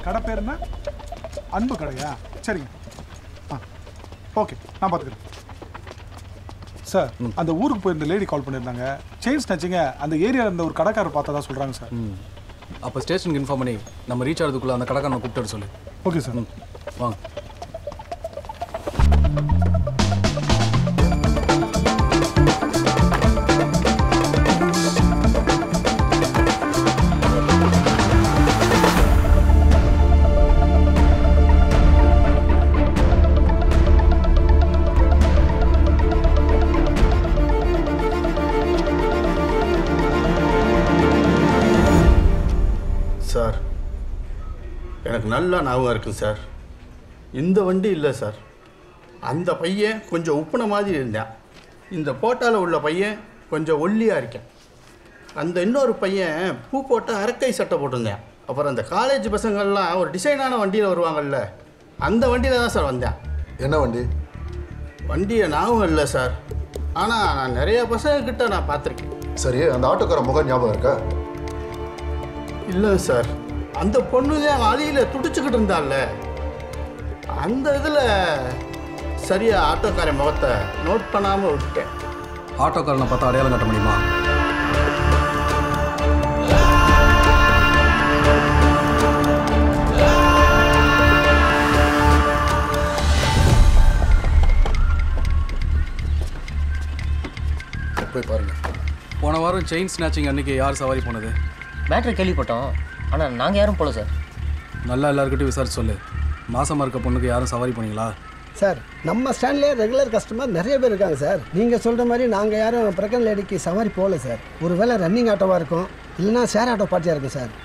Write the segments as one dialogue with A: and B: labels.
A: கடை பேர் என்ன அன்பு கடையா சரிங்க ஆ ஓகே நான் பார்த்துக்கிறேன் சார் அந்த ஊருக்கு போயிருந்த லேடி கால் பண்ணியிருந்தாங்க செயின் ஸ்னச்சிங்க அந்த ஏரியாவில் இருந்த ஒரு கடைக்காரர் பார்த்ததா சொல்கிறாங்க சார்
B: ம் அப்போ ஸ்டேஷனுக்கு இன்ஃபார்ம் பண்ணி நம்ம ரீச் ஆகிறதுக்குள்ளே அந்த கடைக்காரனை கூப்பிட்டு வர சொல்லு
A: ஓகே சார்
B: வாங்க
C: சார் எனக்கு நல்லா ஞாபகம் இருக்குது சார் இந்த வண்டி இல்லை சார் அந்த பையன் கொஞ்சம் உப்புன மாதிரி இருந்தான் இந்த போட்டாவில் உள்ள பையன் கொஞ்சம் ஒல்லியாக இருக்கேன் அந்த இன்னொரு பையன் பூ போட்ட அரக்கை சட்டை போட்டிருந்தேன் அப்புறம் அந்த காலேஜ் பசங்கள்லாம் ஒரு டிசைனான வண்டியில் வருவாங்கல்ல அந்த வண்டியில் தான் சார் வந்தேன்
D: என்ன வண்டி
C: வண்டியை ஞாபகம் இல்லை சார் ஆனால் நான் நிறைய பசங்க கிட்ட நான் பார்த்துருக்கேன்
D: சரி அந்த ஆட்டோக்கார முகம் ஞாபகம் இருக்கா
C: இல்லை சார் அந்த பொண்ணு தான் அழியில் துடிச்சுக்கிட்டு இருந்தால அந்த இதில் சரியா ஆட்டோக்காரன் முகத்தை நோட் பண்ணாமல் விட்டுட்டேன்
B: ஆட்டோக்காரனை பார்த்தா அடையாளம் காட்ட முடியுமா
D: போய் பாருங்க
B: போன வாரம் செயின் ஸ்நாச்சிங் அன்னைக்கு யார் சவாரி போனது
E: மேட்ரு கேள்விப்பட்டோம் ஆனால் நாங்கள் யாரும் போல சார்
B: நல்லா எல்லாருக்கிட்டையும் விசாரிச்சு சொல்லு மாசமா இருக்க பொண்ணுக்கு யாரும் சவாரி போனீங்களா
F: சார் நம்ம ஸ்டாண்ட்லேயே ரெகுலர் கஸ்டமர் நிறைய பேர் இருக்காங்க சார் நீங்கள் சொல்கிற மாதிரி நாங்கள் யாரும் பிரகன் லேடிக்கு சவாரி போகல சார் ஒருவேளை ரன்னிங் ஆட்டோவாக இருக்கும் இல்லைன்னா ஷேர் ஆட்டோ பார்ட்டியாக இருக்கும் சார்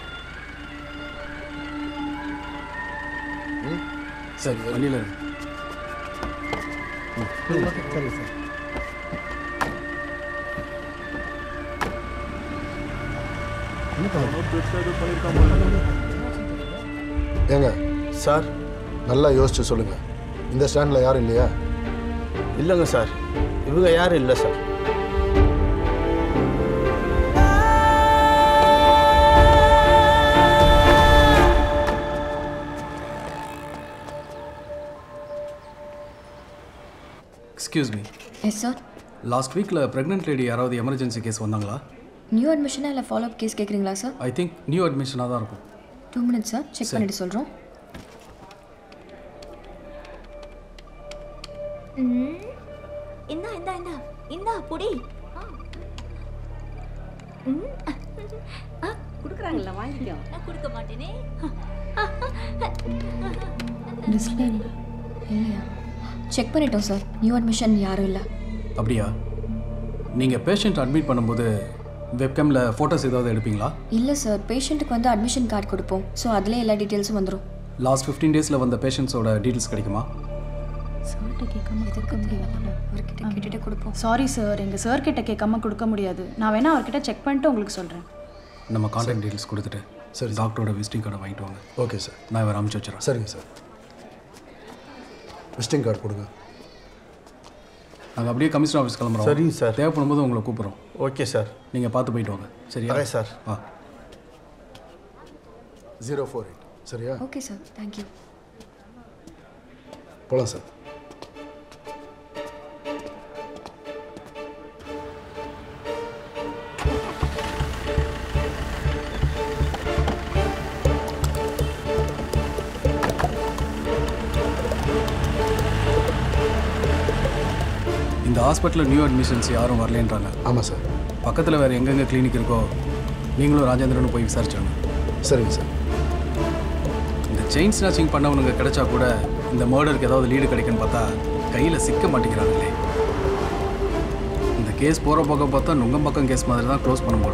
B: சரி வண்டியில் இருக்கு
F: சரி சார்
D: ஏங்க
C: சார்
D: நல்லா யோசிச்சு சொல்லுங்க இந்த ஸ்டாண்டில் யாரும் இல்லையா
C: இல்லைங்க சார் இவங்க யாரும் இல்லை sir
B: excuse me
G: yes sir
B: last வீக்கில் ப்ரெக்னென்ட் லேடி யாராவது எமர்ஜென்சி கேஸ் வந்தாங்களா
G: நியூ அட்மிஷனா இல்லை ஃபாலோ அப் கேஸ் கேட்குறீங்களா சார்
B: ஐ திங்க் நியூ அட்மிஷனாக தான் இருக்கும்
G: டூ மினிட்ஸ் சார் செக் பண்ணிட்டு சொல்கிறோம்
H: இந்தா இந்தா இந்தா இந்தா புடி
I: கொடுக்குறாங்கல்ல வாங்கிக்கோ
H: நான் கொடுக்க மாட்டேனே
G: டிஸ்பிளே இல்லையா செக் பண்ணிட்டோம் சார் நியூ அட்மிஷன் யாரும் இல்லை
B: அப்படியா நீங்கள் பேஷண்ட் அட்மிட் பண்ணும்போது வெப்கேமில் ஃபோட்டோஸ் ஏதாவது எடுப்பீங்களா
G: இல்லை சார் பேஷண்ட்டுக்கு வந்து அட்மிஷன் கார்டு கொடுப்போம் ஸோ அதிலே எல்லா டீட்டெயில்ஸும் வந்துடும்
B: லாஸ்ட் ஃபிஃப்டீன் டேஸில் வந்த பேஷண்ட்ஸோட டீட்டெயில்ஸ் கிடைக்குமா
I: சார்கிட்ட கேட்காம
G: எதுக்கு தேவையில்ல அவர்கிட்ட கேட்டுட்டு கொடுப்போம்
I: சாரி சார் எங்கள் சார் கிட்ட கேட்காம கொடுக்க முடியாது நான் வேணா அவர்கிட்ட செக் பண்ணிட்டு உங்களுக்கு சொல்கிறேன்
B: நம்ம கான்டாக்ட் டீட்டெயில்ஸ் கொடுத்துட்டு சரி டாக்டரோட விசிட்டிங் கார்டை வாங்கிட்டு வாங்க
D: ஓகே சார்
B: நான் இவர் அனுப்பிச்சி வச்சுறேன்
D: சரிங்க சார் விசிட்டிங் கார்டு கொடுங்க
B: நாங்கள் அப்படியே கமிஷனர் ஆஃபீஸ் கிளம்புறோம்
C: சரிங்க சார்.
B: தேவைப்படும் போது உங்களை கூப்பிட்றோம்
C: ஓகே சார்
B: நீங்கள் பார்த்து போயிட்டு வாங்க சரியா
C: வரேன் சார்.
B: ஆ
D: ஜீரோ ஃபோர் எயிட் சரியா
G: ஓகே சார் தேங்க்யூ
D: போகலாம் சார்
B: இந்த ஹாஸ்பிட்டலில் நியூ அட்மிஷன்ஸ் யாரும் வரலன்றாங்க
D: ஆமாம் சார்
B: பக்கத்தில் வேறு எங்கெங்கே கிளினிக் இருக்கோ நீங்களும் ராஜேந்திரனும் போய் விசாரிச்சாங்க
D: சரிங்க சார்
B: இந்த செயின் ஸ்நாச்சிங் பண்ணவனுங்க கிடைச்சா கூட இந்த மர்டருக்கு ஏதாவது லீடு கிடைக்குன்னு பார்த்தா கையில் சிக்க மாட்டேங்கிறாங்களே இந்த கேஸ் போகிற பக்கம் பார்த்தா நுங்கம் பக்கம் கேஸ் மாதிரி தான் க்ளோஸ் பண்ணும் போல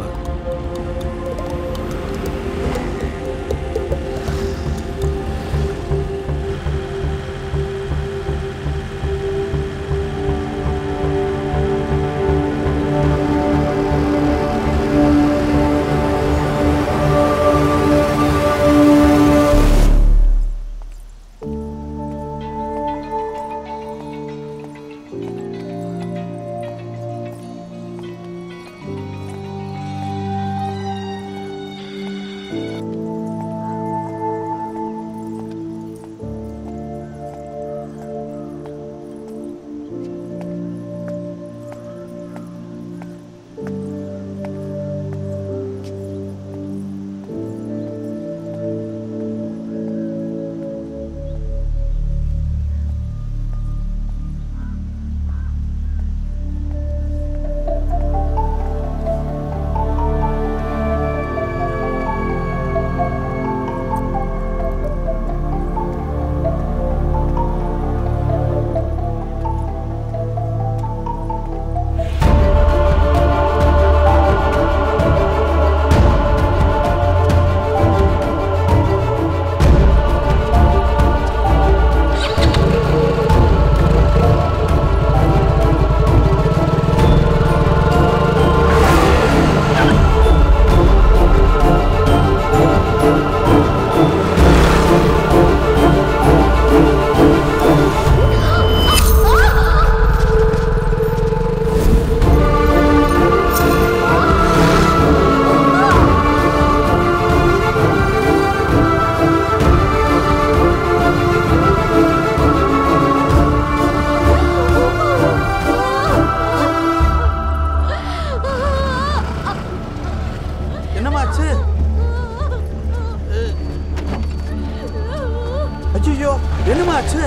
C: ஐயோ என்னமா ஆச்சு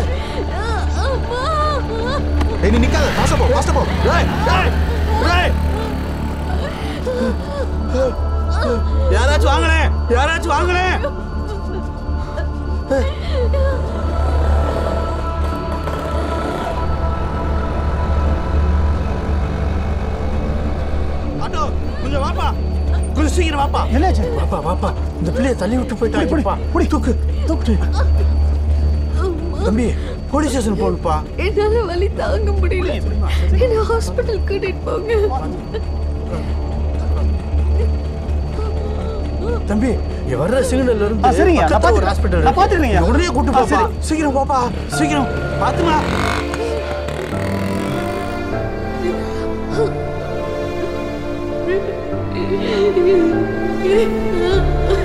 D: ஏய் நீ நிக்காத ஃபாஸ்டா போ ஃபாஸ்டா போ
C: டேய் டேய் டேய் யாராச்சும் வாங்களேன் யாராச்சும் வாங்களேன் ஆட்டோ கொஞ்சம் வாப்பா கொஞ்சம் சீக்கிரம் வாப்பா
F: என்னாச்சு
C: வாப்பா வாப்பா இந்த பிள்ளைய தள்ளி விட்டு போயிட்டாங்கப்பா
F: புடி.
C: தூக்கு தூக்கு தம்பி போலீஸ் ஸ்டேஷன் போகணுப்பா
G: என்னால வலி தாங்க முடியல என்ன ஹாஸ்பிட்டல் கூட்டிட்டு போங்க
C: தம்பி இங்க வர்ற சிக்னல்ல இருந்து
F: ஆ, சரிங்க, நான்
C: பக்கத்துல ஒரு
F: பாத்துக்கிறேன்.
C: ஹாஸ்பிடல்
F: நான் பாத்துக்கிறேங்க.
C: உடனே கூட்டு
F: ஆ,
C: போப்பா
F: சரி.
C: சீக்கிரம் போப்பா சீக்கிரம் பாத்துமா
G: ஆ